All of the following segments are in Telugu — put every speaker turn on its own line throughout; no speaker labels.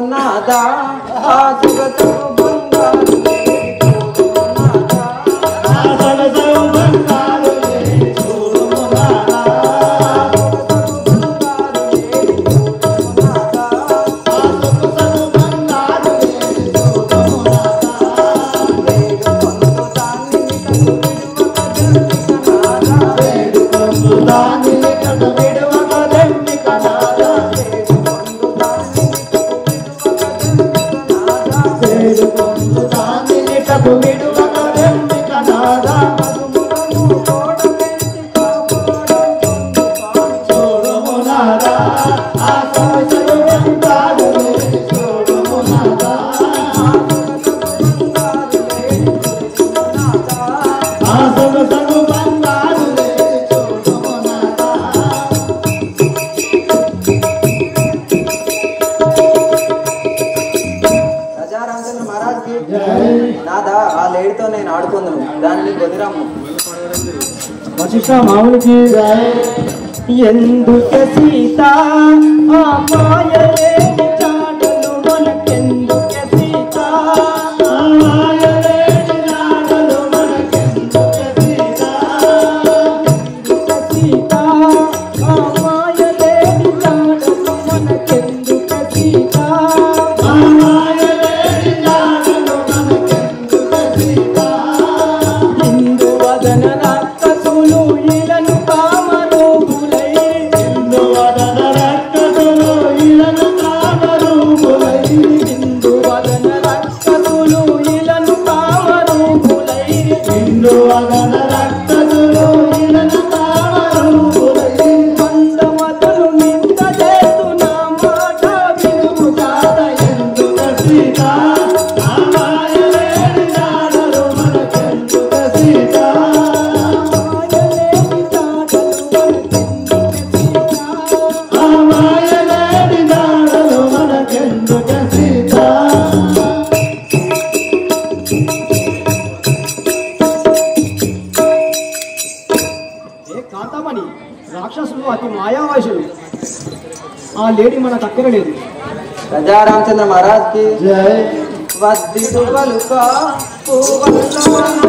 నాదా ఆ జగతు బంగారు నాదా రాజా రామచంద్ర మహారాజ్ కి నాదా ఆ లేడితో నేను ఆడుకుందును దానిని గొదిరమ్ము
వశిష్ఠ మామూలుకి ఎందుక సీత ఆ మాయలేని చాటలు మనకెందుక సీత ఆ మాయలేని చాటలు మనకెందుక సీత ఎందుక సీత ఆ మాయలేని చాటలు మనకెందుక సీత ఆ మాయలేని చాటలు మనకెందుక సీత ఇందు వదన రక్కసులు ఇలను కామరూపులై ఇందు వదన రక్కసులు ఇలను కామరూపులై ఇందు వదన రక్కసులు ఇలను కామరూపులై ఇందు వదన రక్కసులు ఇలను కామరూపులై మందమతులు నింద చేతు నా మాట వినుము కాద ఎందుక సీత ఆ మాయలేని నాడలు మనకెందుక సీత మాయలేని నాడలు మనకెందుక సీత ఆ మాయలేని నాడలు మనకెందుక సీత ఏ కాంతమణి రాక్షసులు అతి మాయావాసులు ఆ లేడీ మన దగ్గర లేదు
రాజా రామచంద్ర మహారాజ్ కి వద్దిదు పలుక పువ్వల్ల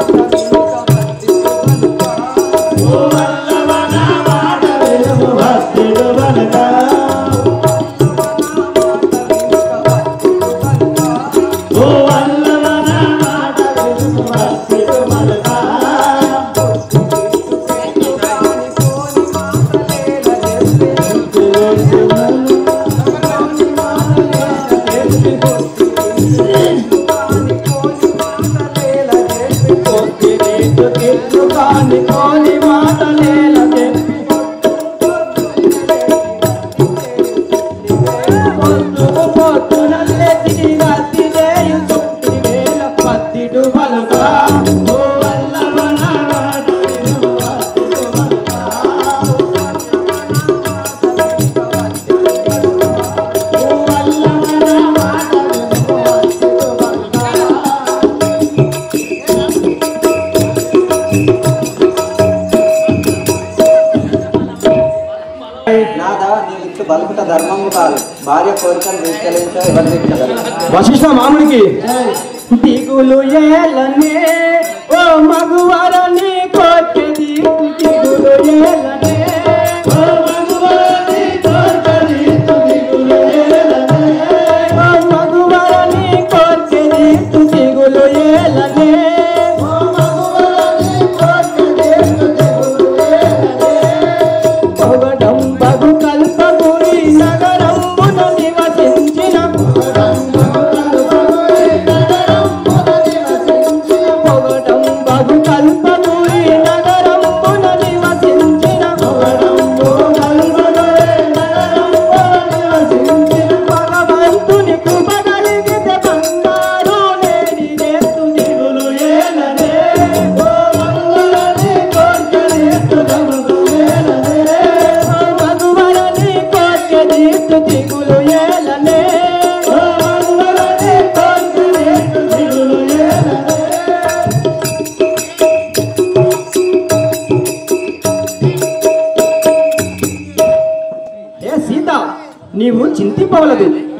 కోని మాటలేల చెప్పి పొద్దుకు పొద్దునల్లే తిరిగత్తి దేయు తొట్టి వేల పత్తిడు పలుక ఓ వల్లవన వాడును పత్తిడు పలుక. ఓ వల్లవన వాడును పత్తిడు పలుక.
నాదా నీ ఇచ్చు బలుకుట ధర్మము కాదు భార్య కోరికను తీసుకెళ్ళించ ఎవరు తీర్చగలరు
వశిష్ఠ మాముడికి దిగులు ఏలనే ఓ మగువరని కోర్కె దిగు దిగులు ఏలనే ఓ మగువరని కోర్కె దిగు దిగులు ఏలనే ఓ మగువరని కోర్కె దిగు దిగులు ఏలనే ఓ మగువరని కోర్కె దిగు దిగులు ఏలనే పొగడం బగు కల్పగురి నగరంబున నివసించిన పొగడం బగు కల్పగురి నగరంబున నివసించిన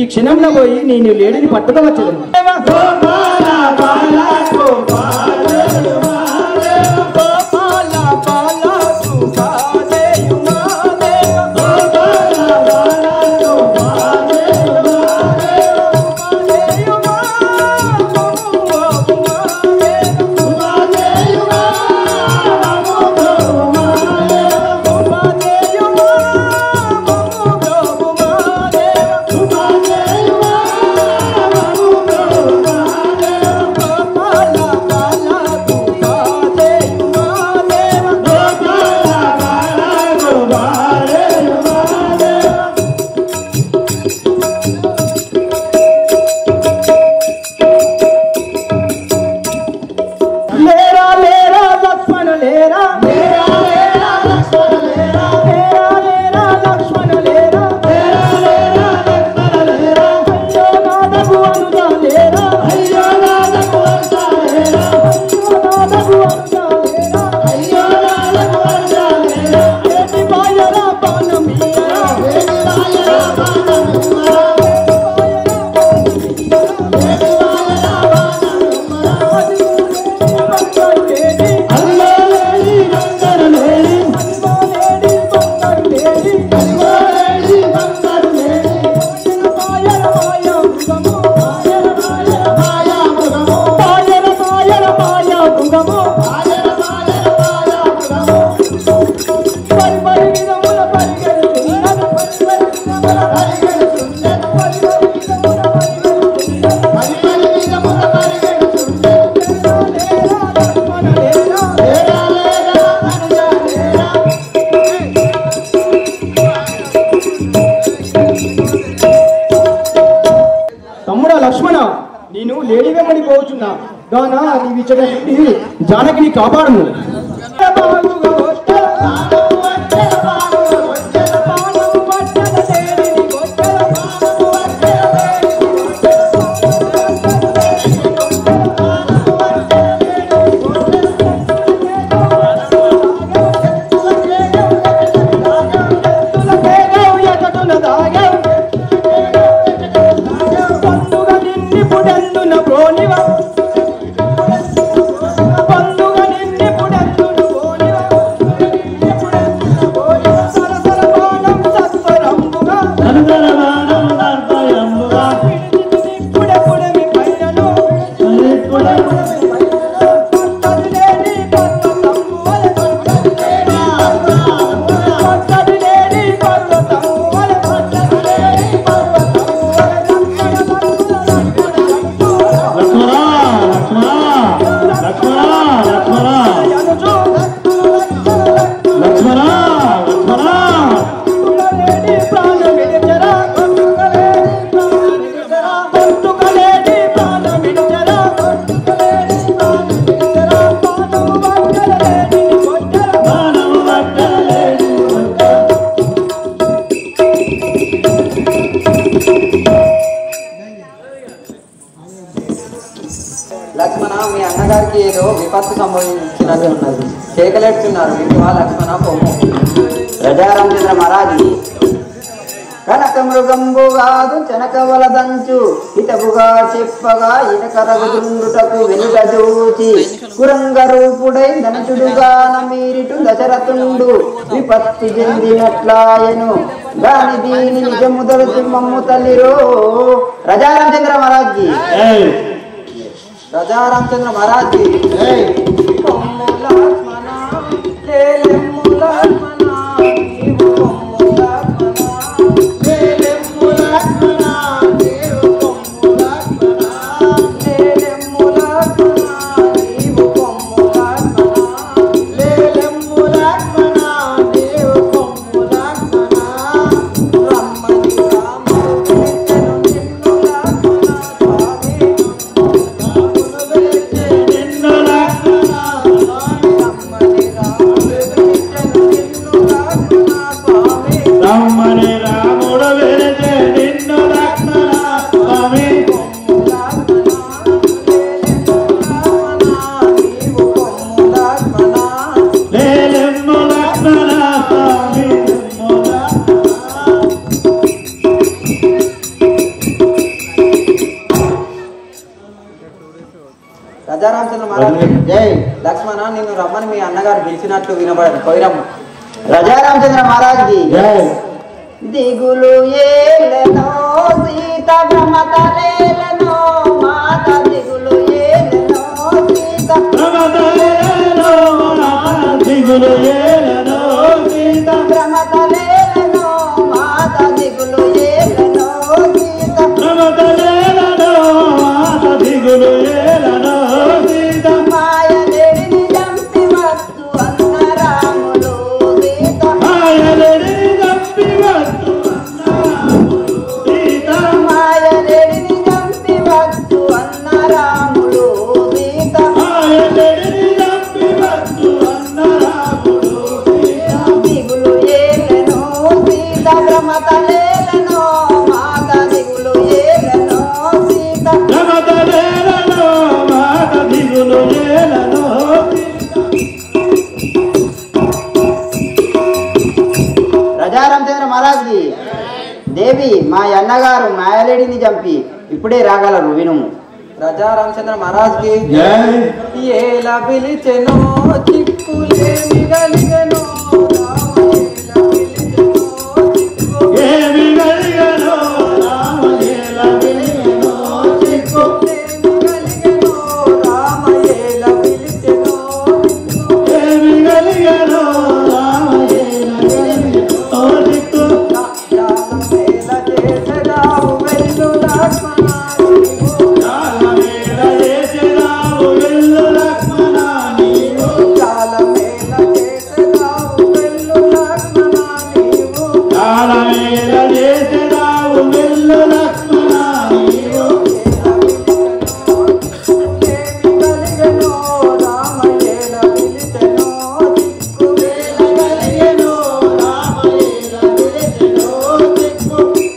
ఈ క్షణంలో పోయి నేను లేడిని పట్టుకోవచ్చదు
గోపాల బాల గోపాల
గోపాల బాల సుఖాదేయుమా దేవ
గోపాల బాల గోపాల
సుఖాదేయుమా మమ్మువా దేవ సుఖాదేయుమా మమ్మువా దేవ గోపాల బాల సుఖాదేయుమా దేవ లేరా లేరా లక్ష్మణ లేరా లేరా లేరా లక్ష్మణ లేరా లేరా లేరా లక్ష్మణ లేరా లేరా లేరా లక్ష్మణ లేరా అయ్యో నాదగు అనుజా లేరా అయ్యో నాదగు అనుజా లేరా అయ్యో నాదగు అనుజా లేరా అయ్యో నాదగు అనుజా లేరా ఏటి బాయరా పానమీయరా ఏటి బాయరా పానమీయరా తమ్ముడా లక్ష్మణ నేను లేడీ వెంబడి పోవచ్చున్నా గాన నీ విచ్చట నుండి జానకిని కాపాడును పండుగ నిన్ని పుడెందున ప్రోనివ పండుగ నిన్ని పుడెందున ప్రోనివ సరసర బాణం సత్వరంబుగా పుడె పుడమి పైనను పట్టదిలేని పర్వతంబువలె పట్టదిలేని పర్వతంబువలె పట్టదిలేని పట్టుకలేని ప్రాణమిడిచరా పట్టుకలేని ప్రాణమిడిచరా పట్టుకలేని ప్రాణమిడిచరా పానము పట్టలేని కొట్టరా
లక్ష్మణ మీ అన్నగారికి ఏదో విపత్తు సంభవించినట్టు ఉన్నది కేకలెట్టున్నారు వింటువా లక్ష్మణ పొమ్ము ప్రజారామచంద్ర మహారాజు కనక మృగంబు కాదు చెనకవలదంచు హితముగా చెప్పగా ఇనకరగుండుటకు వెనుక చూచి కురంగ రూపుడై ధనచుడుగాన మీరిటు దశరథుండు విపత్తి చెందినట్లాయను దాని దీని నిజము తలుచు మమ్ము తల్లిరో ప్రజారామచంద్ర మహారాజ్జీ రాజా రామచంద్ర మహారాజ్ కి కొమ్ము లక్ష్మణ, లేలెమ్ము లక్ష్మణ, నీవు కొమ్ము లక్ష్మణ, లేలెమ్ము లక్ష్మణ, నీవు కొమ్ము లక్ష్మణ, లేలెమ్ము లక్ష్మణ, నీవు కొమ్ము లక్ష్మణ, లేలెమ్ము లక్ష్మణ, నీవు కొమ్ము లక్ష్మణ, రమ్మని రాముడు పిలిచెను నిన్ను లక్ష్మణ స్వామి రాజారామచంద్ర మహారాజ్
జై
లక్ష్మణ నిన్ను రమ్మని మీ అన్నగారు పిలిచినట్లు వినబడదు పోయిరమ్మ
రాజారామచంద్ర మహారాజ్కి
జై
దిగులు ఏలనో సీత భ్రమతలేలనో మాత దిగులు ఏలనో సీత
ప్రమదలేలో మాత దిగులు ఏలనో సీత
భ్రమతలేలనో మాత దిగులు ఏలనో సీత
ప్రమదలేలో మాత దిగులు ఏలనో సీత
మాయలేడిని చంపి వద్దు అన్న రాములు సీత
ఆయనని తప్పి వద్దు సీత
మాయలేడిని చంపి వద్దు అన్న రాములు సీత
ఆయనని తప్పి వద్దు అన్న రాముడు సీత
దిగులు ఏలనో సీత భ్రమతలేలనో మాత దిగులు ఏలనో సీత
ప్రమదలేలో మాత దిగులు ఏలనో
రాజారామచంద్ర మహారాజ్కి దేవి మా అన్నగారు మాయలేడిని చంపి ఇప్పుడే రాగలరు వినుము
రాజా రామచంద్ర మహారాజ్కి
జై
ఏలా పిలిచెనో చిక్కులేమి కలిగెనో రామ ఏలా పిలిచెనో
ఏమి కలిగనో రామయేల వెలిగెనో చిక్కు
చిక్కులేమి కలిగెనో రామ ఏలా పిలిచెనో
ఏమి కలిగనో రామయేల వెలిగెనో చిక్కు
మేల చేసెదావు వెళ్ళు లక్ష్మణ
రామయేల చేసెదావు వెళ్ళు లక్ష్మణ నీవు
చాలా మేల చేసెదావు వెళ్ళు లక్ష్మణ నీవు
రామయేల చేసెదావు వెళ్ళు లక్ష్మణ నీవు
ఏమి కలిగెనో రామ ఏలా పిలిచెనో చిక్కులేమి
కలిగెనో రామయేల వెలిగెనో చిక్కు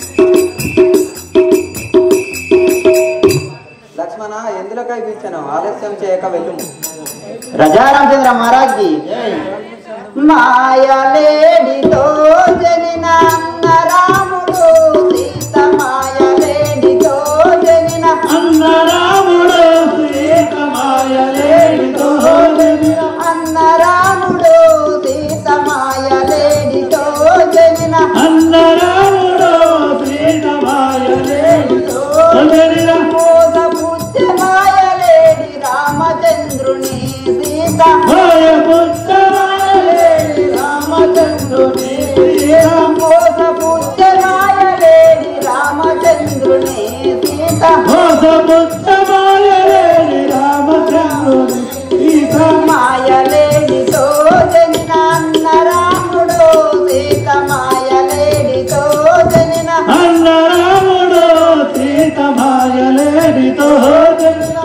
లక్ష్మణ ఎందులకై పిలిచాను ఆలస్యం చేయక వెళ్ళుము
రాజారామచంద్ర మహారాజ్కి మాయలేడితో జనిన అన్న రాముడు సీత మాయలేడితో జనిన
అన్న రాముడు సీత మాయలేడితో జనిన
అన్న రాముడు సీత మాయలేడితో జనిన
అన్న రాముడు సీత మాయలేడితో జనిన
మోస పుచ్చ మాయలేడి రామచంద్రుని సీత
మాయ పుత్ర మాయలేడి రామచంద్రుని సీత
మోస పుచ్చ మాయలేడి రామచంద్రుని సీత
మోస పుత్ర మాయలేడి రామచంద్రుని సీత
మాయలేడితో జనిన అన్న రాముడు సీత మాయలేడితో జనిన
అన్న రాముడు సీత మాయలేడితో జనిన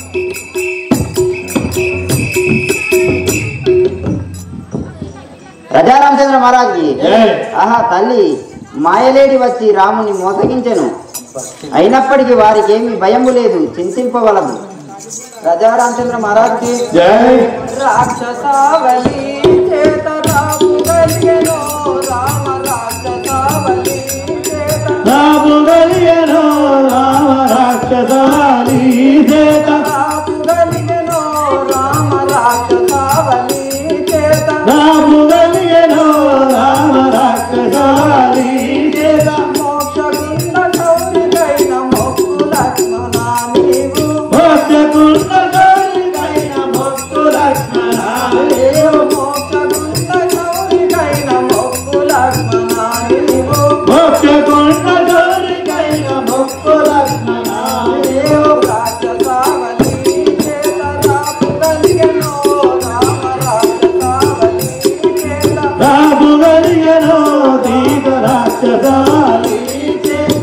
రాజారామచంద్ర మహారాజ్కి
జై.
ఆహా తల్లి మాయలేడి వచ్చి రాముని మోసగించెను అయినప్పటికీ వారికి ఏమీ భయము లేదు చింతింపవలదు
రాజా రామచంద్ర మహారాజ్కి
జై
రాక్షసావలి చేత రాము కలిగెనో రామ రాక్షసావలి చేత
రాము కలిగెనో రామ రాక్షసాలి చేత
రాము కలిగెనో రామ రాక్షసావలి చేత
రాము కలిగెనో రామ రాక్షసాలి చేత
మోక్షగుండ గౌరికైన మొక్కు లక్ష్మణ నీవు
మోక్షకుండ గౌరికైన మొక్కు లక్ష్మణ నీవు.
మోక్షగుండ గౌరికైన మొక్కు లక్ష్మణ నీవు
మోక్షకుండ గౌరికైన మొక్కు లక్ష్మణ నీవు.
రాక్షసావలి చేత రాము కలిగెనో రామ రాక్షసావలి చేత
రాము కలిగెనో దీత రాక్షసాలి చేత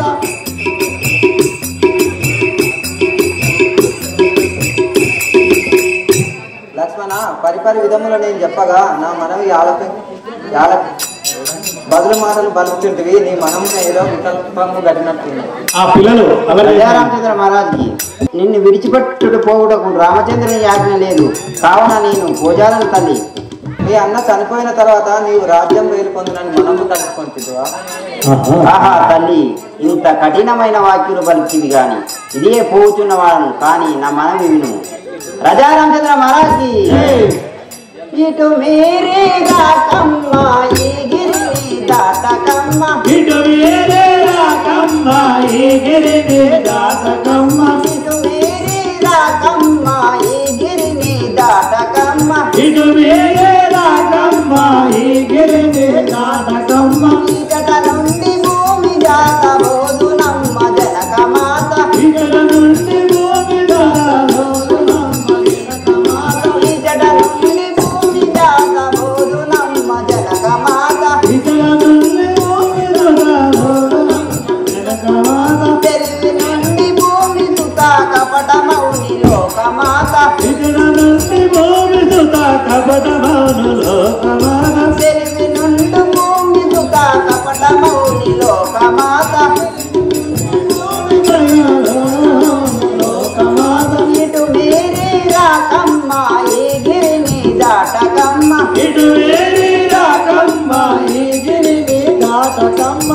లక్ష్మణ పరిపరి విధములు నేను చెప్పగా నా మనవి ఆలపి ఆలపి బదులు మాటలు బలుపుతుంటివి నీ మనమున ఏదో వికల్పము గడినట్టుంది
ఆ పిల్లలు అలా
రాజారామచంద్ర మహారాజ్కి నిన్ను విడిచిపెట్టుడు పోవుటకు రామచంద్రుని ఆజ్ఞ లేదు కావున నేను భోజాలను తల్లి
మీ అన్న చనిపోయిన తర్వాత నీవు రాజ్యం వేలు పొందునని మనము తలుచుకుంటువా
ఆహా తల్లి ఇంత కఠినమైన వాక్యులు పలికింది గాని ఇదే పోచున్నవాడను కానీ నా మనవి విను రజారామచంద్ర మహారాజ్కి ఇటు మీరే రాకమ్మ ఈ గిరిని దాటకమ్మ
ఇటు వేరే రాకమ్మ ఈ గిరిని దాటకమ్మ
ఇటు మీరే రాకమ్మ ఈ గిరిని దాటకమ్మ
ఇటు వేరే రాకమ్మ ఈ గిరిని దాటకమ్మ
ఇకట నుండి భూమి జాతబోదు నమ్మ జనక మాత
ఇక్కడ నుండి భూమి దారోదునమ్మ జనకమాత.
ఇకట నుండి భూమి జాతబోదు నమ్మ జనక మాత
ఇక్కడ నుండి భూమి దారోదునమ్మ జనకమాత.
తెలివి నుండి భూమి సుత కపట మౌని లోకమాత
ఇక్కడ నుండి భూమి సుత కపట మౌను లోకమాత.
తెలివి నుండి భూమి సుత కపట మౌని లోకమాత
భూమి దయలో లోకమాత.
ఇటు మీరే రాకమ్మ ఈ గిరిని దాటకమ్మ
ఇటు వేరే రాకమ్మ ఈ గిరిని దాటకమ్మ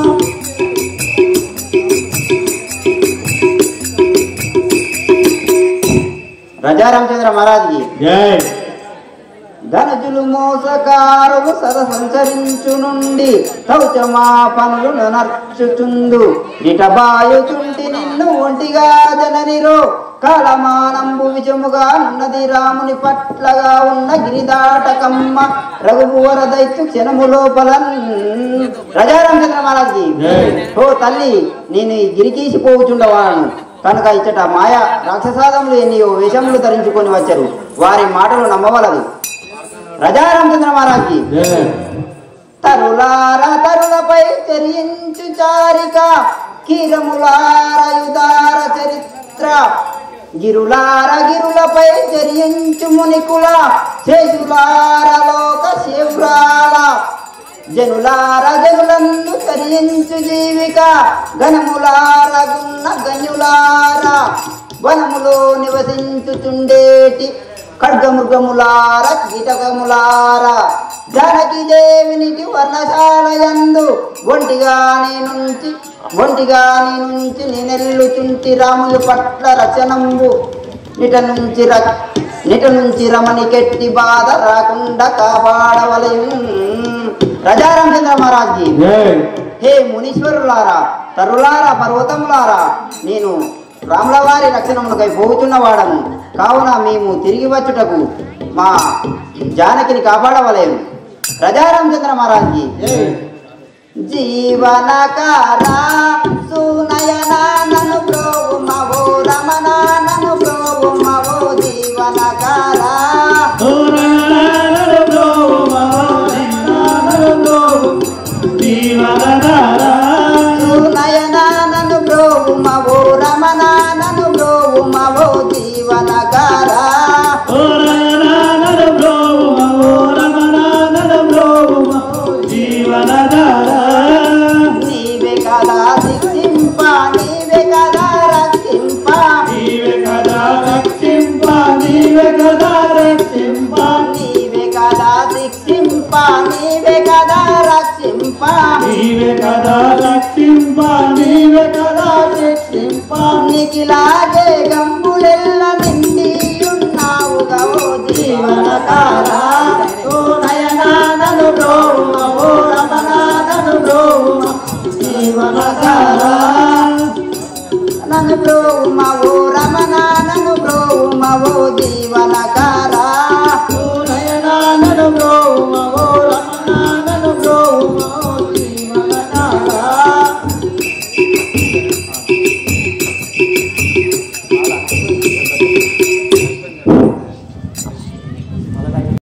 రజారామచంద్ర మహారాజ్కి
జై
ధనజులు మోసకారులు సద సంచరించు నుండి శౌచమా పనులు నర్చుచుందు నిటబాయుచుంటి నిన్ను ఒంటిగా జననిరో కాలమానంబు విజముగా నున్నది రాముని పట్లగా ఉన్న గిరిదాటకమ్మ రఘువర దైత్యు క్షణము లోపల రజారామచంద్ర మహారాజ్కి
జై.
ఓ తల్లి నేను ఈ గిరికీసి పోవుచుండవాను కనుక ఇచ్చట మాయ రాక్షసాదములు ఎన్నియో వేషములు ధరించుకొని వచ్చారు వారి మాటలు నమ్మవలదు రజారామచంద్ర మహారాజ్కి
జై
తరులార తరులపై చరించు చారిక కిరములారయుదార చరిత్ర గిరులార గిరులపై చరించు మునికుల శేషులార లోక శివురాల జనులార జనులందు చరించు జీవిక గణములార గున్న గనులార వనములో నివసించుచుండేటి ఖడ్గమృగములార కీటకములార జానకి దేవినికి వర్ణశాలయందు ఒంటిగాని నుంచి ఒంటిగాని నుంచి నేనెల్లుచుంటి రాముని పట్ల రచనంబు నిట నుంచి ర నిట నుంచి రమణి కెట్టి బాధ రాకుండా కాపాడవలయం రజారామచంద్ర మహారాజ్జీ
జై
హే మునీశ్వరులారా తరులారా పర్వతములారా నేను రాముల వారి రక్షణములకై పోతున్న వాడను కావున మేము తిరిగి వచ్చుటకు మా జానకిని కాపాడవలేము రజారామచంద్ర మహారాజ్జీ జీవనకారా సునయన నన్ను ప్రోగుమవో రమణ నన్ను ప్రోగుమవో జీవనకారా సునయన నన్ను ప్రోగుమవో రమణ నన్ను ప్రోగుమవో జీవనకారా నీవే కదా శిక్షింప నీవే కదా రక్షింప నీవే కదా శిక్షింప నీవే కదా రక్షింప నీకిలాగే గంబులెల్ల నిండి ఉన్నావు గవో జీవనకారా ఓ నయనా నన్ను బ్రోమ ఓ రమణ నన్ను బ్రోమ జీవనకారా నన్ను బ్రోమ ఓ